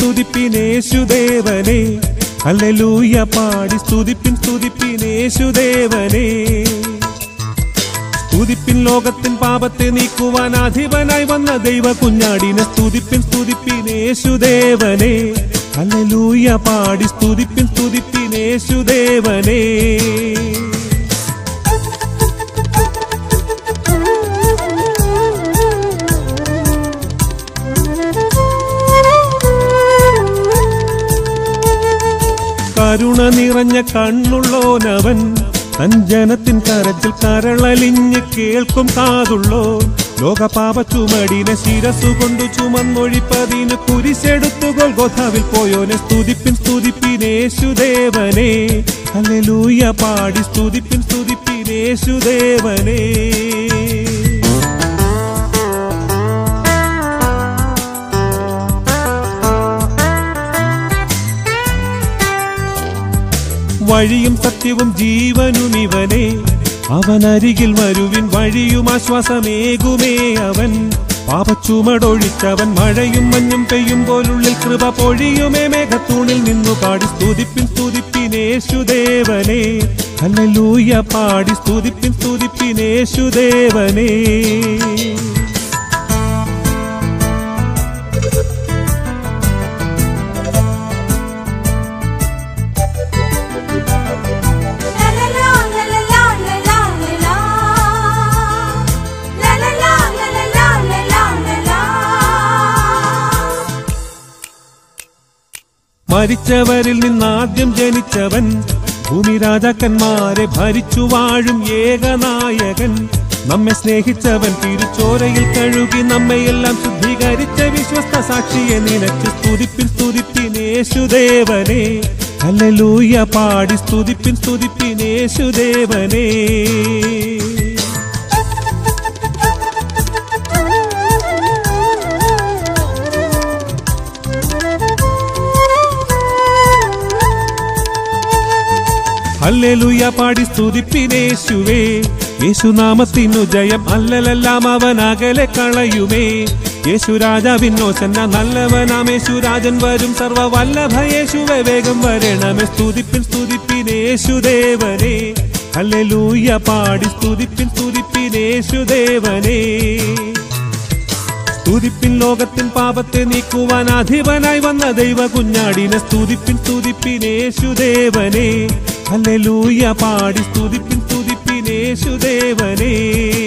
സ്തുതിപ്പിനേശുദേവനെ hallelujah പാടി സ്തുതിപ്പിൻ സ്തുതിപ്പിനേശുദേവനെ സ്തുതിപ്പിൻ ലോകത്തിൻ പാപത്തെ നീക്കുവാൻ അധിപനായി വന്ന ദൈവ കുഞ്ഞാടിനെ സ്തുതിപ്പിൻ സ്തുതിപ്പിനേശുദേവനെ ഹല്ലേലൂയ പാടി സ്തുതിപ്പിൻ സ്തുതിപ്പിനേശുദേവനെ കരുണ നിറഞ്ഞ കണ്ണുള്ളോനവൻ തൻ ജനത്തിൻ കരച്ചിൽ കരളലിഞ്ഞ് കേൾക്കും കാതുള്ളോ ലോകപാപ ചുമടിനെ ശിരസു കൊണ്ടു ചുമന്നൊഴിപ്പതിന് കുരിശെടുത്തു ഗോധാവിൽ പോയോനെ സ്തുതിപ്പിൻ സ്തുതിപ്പിനേശുദേവനെ ഹല്ലേലൂയ പാടി സ്തുതിപ്പിൻ സ്തുതിപ്പിനേശുദേവനെ വഴിയും സത്യവും ജീവനും ഇവനെ അവൻ അരികിൽ വരുവിൻ വഴിയും ആശ്വാസമേകുമേ അവൻ പാപച്ചുമടൊഴിച്ചവൻ മഴയും മഞ്ഞും പെയ്യും പോലുള്ളിൽ കൃപ പൊഴിയുമേ മേഘത്തൂണിൽ നിന്നു പാടി സ്തുതിപ്പിൻ സ്തുതിപ്പിനേശുദേവനെ ഹല്ലേലൂയ പാടി സ്തുതിപ്പിൻ സ്തുതിപ്പിനേശുദേവനെ മരിച്ചവരിൽ നിന്നാദ്യം ജനിച്ചവൻ ഭൂമി രാജാക്കന്മാരെ ഭരിച്ചു വാഴും ഏകനായകൻ നമ്മെ സ്നേഹിച്ചവൻ തിരുച്ചോരയിൽ കഴുകി നമ്മയെല്ലാം ശുദ്ധീകരിച്ച വിശ്വസ്ത സാക്ഷിയെ നിനച്ച് സ്തുതിപ്പിൻ സ്തുതിപ്പിനേശുദേവനെ ഹല്ലേലൂയ പാടി സ്തുതിപ്പിൻ സ്തുതിപ്പിനേശുദേവനെ ഹല്ലേലൂയ പാടി സ്തുതിപ്പിനേശുവേ യേശുനാമത്തിനു ജയം അല്ലലെല്ലാം അവൻ അകലെ കളയുമേ യേശു രാജാവിനോ ചെന്ന നല്ലവനാം യേശു രാജൻ വരും സർവ വല്ലഭ യേശുവെ വേഗം വരണമേ സ്തുതിപ്പിൻ സ്തുതിപ്പിനേശുദേവനെ ഹല്ലേലൂയ പാടി സ്തുതിപ്പിൻ സ്തുതിപ്പിനേശുദേവനെ സ്തുതിപ്പിൻ ലോകത്തിൻ പാപത്തെ നീക്കുവാൻ അധിപനായി വന്ന ദൈവ കുഞ്ഞാടിനെ സ്തുതിപ്പിൻ സ്തുതിപ്പിനേശുദേവനെ ഹല്ലേലൂയ പാടി സ്തുതിപ്പിൻ സ്തുതിപ്പിനേശുദേവനെ